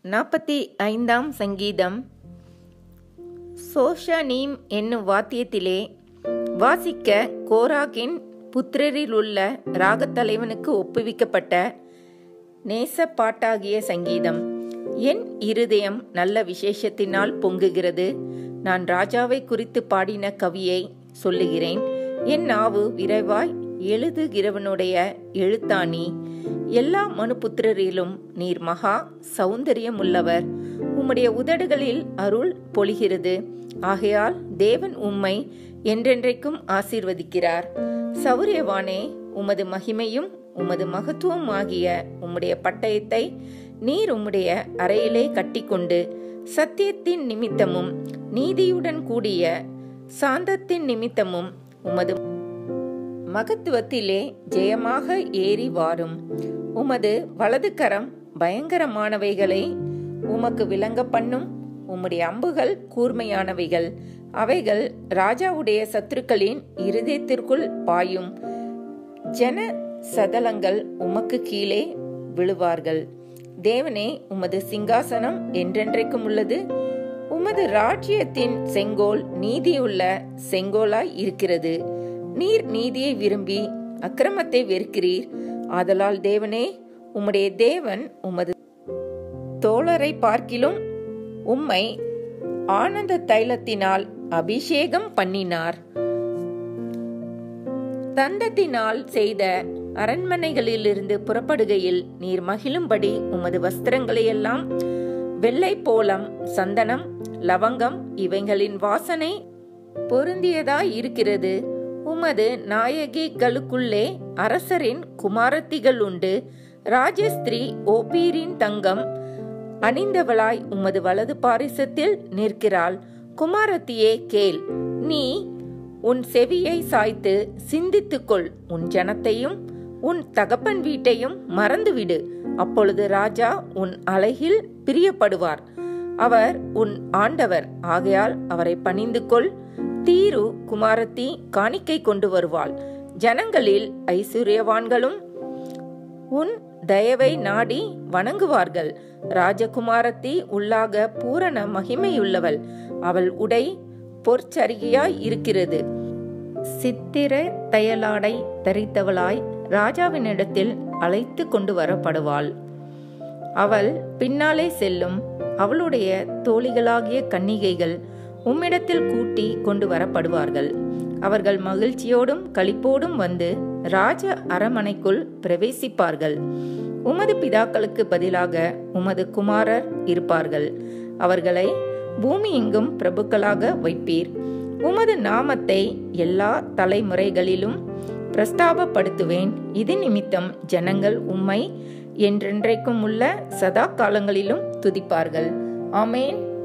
நாற்பத்தி ஐந்தாம் சங்கீதம் சோஷனீம் என்னும் வாத்தியத்திலே வாசிக்க கோராகின் புத்திரரில் உள்ள ராகத்தலைவனுக்கு ஒப்புவிக்கப்பட்ட நேச பாட்டாகிய சங்கீதம் என் இருதயம் நல்ல விசேஷத்தினால் பொங்குகிறது நான் ராஜாவை குறித்து பாடின கவியை சொல்லுகிறேன் என் நாவு விரைவாய் எழுதுகிறவனுடைய எழுத்தாணி எல்லா மனுபுத்திரரிலும் நீர் மகா சௌந்தரியம் உள்ளவர் உம்முடைய உதடுகளில் அருள் பொழிகிறது ஆகையால் தேவன் உம்மை என்றென்றைக்கும் ஆசீர்வதிக்கிறார் சௌரியவானே உமது மகிமையும் உமது மகத்துவம் ஆகிய உம்முடைய பட்டயத்தை நீர் உம்முடைய அறையிலே கட்டிக்கொண்டு சத்தியத்தின் நிமித்தமும் நீதியுடன் கூடிய சாந்தத்தின் நிமித்தமும் உமது மகத்துவத்திலே ஜெயமாக ஏறி வாரும் உமது வலது கரம் பயங்கரமானவைகளை உமக்கு விளங்க பண்ணும் உம்முடைய அம்புகள் கூர்மையானவைகள் அவைகள் ராஜாவுடைய சத்துருக்களின் இருதயத்திற்குள் பாயும் ஜன சதலங்கள் உமக்கு கீழே விழுவார்கள் தேவனே உமது சிங்காசனம் என்றென்றைக்கும் உள்ளது உமது ராஜ்யத்தின் செங்கோல் நீதியுள்ள செங்கோலாய் இருக்கிறது நீர் நீதியை விரும்பி அக்கிரமத்தை வெறுக்கிறீர் ஆதலால் தேவனே உம்முடைய தேவன் உமது தோழரை பார்க்கிலும் உம்மை ஆனந்த தைலத்தினால் அபிஷேகம் பண்ணினார் தந்தத்தினால் செய்த அரண்மனைகளிலிருந்து புறப்படுகையில் நீர் மகிழும்படி உமது வஸ்திரங்களையெல்லாம் வெள்ளை போலம் சந்தனம் லவங்கம் இவைகளின் வாசனை பொருந்தியதாய் இருக்கிறது உமது நாயகிகளுக்குள்ளே அரசரின் குமாரத்திகள் உண்டு ராஜஸ்திரீ ஓபீரின் தங்கம் அணிந்தவளாய் உமது வலது பாரிசத்தில் நிற்கிறாள் குமாரத்தியே கேள் நீ உன் செவியை சாய்த்து சிந்தித்துக்கொள் உன் ஜனத்தையும் உன் தகப்பன் வீட்டையும் மறந்துவிடு அப்பொழுது ராஜா உன் அழகில் பிரியப்படுவார் அவர் உன் ஆண்டவர் ஆகையால் அவரை பணிந்து கொள் தீரு குமாரத்தி காணிக்கை கொண்டு வருவாள் ஜனங்களில் ஐஸ்வர்யவான்களும் உன் தயவை நாடி வணங்குவார்கள் ராஜகுமாரத்தி உள்ளாக பூரண மகிமையுள்ளவள் அவள் உடை பொற்சரிகையாய் இருக்கிறது சித்திர தையலாடை தரித்தவளாய் ராஜாவினிடத்தில் அழைத்து கொண்டு வரப்படுவாள் அவள் பின்னாலே செல்லும் அவளுடைய தோழிகளாகிய கன்னிகைகள் உம்மிடத்தில் கூட்டி கொண்டு வரப்படுவார்கள் அவர்கள் மகிழ்ச்சியோடும் களிப்போடும் வந்து ராஜ அரமனைக்குள் பிரவேசிப்பார்கள் உமது பிதாக்களுக்கு பதிலாக உமது குமாரர் இருப்பார்கள் அவர்களை பூமி எங்கும் பிரபுக்களாக வைப்பீர் உமது நாமத்தை எல்லா தலைமுறைகளிலும் பிரஸ்தாபப்படுத்துவேன் இது நிமித்தம் ஜனங்கள் உம்மை என்றென்றைக்கும் உள்ள சதா காலங்களிலும் துதிப்பார்கள் ஆமேன்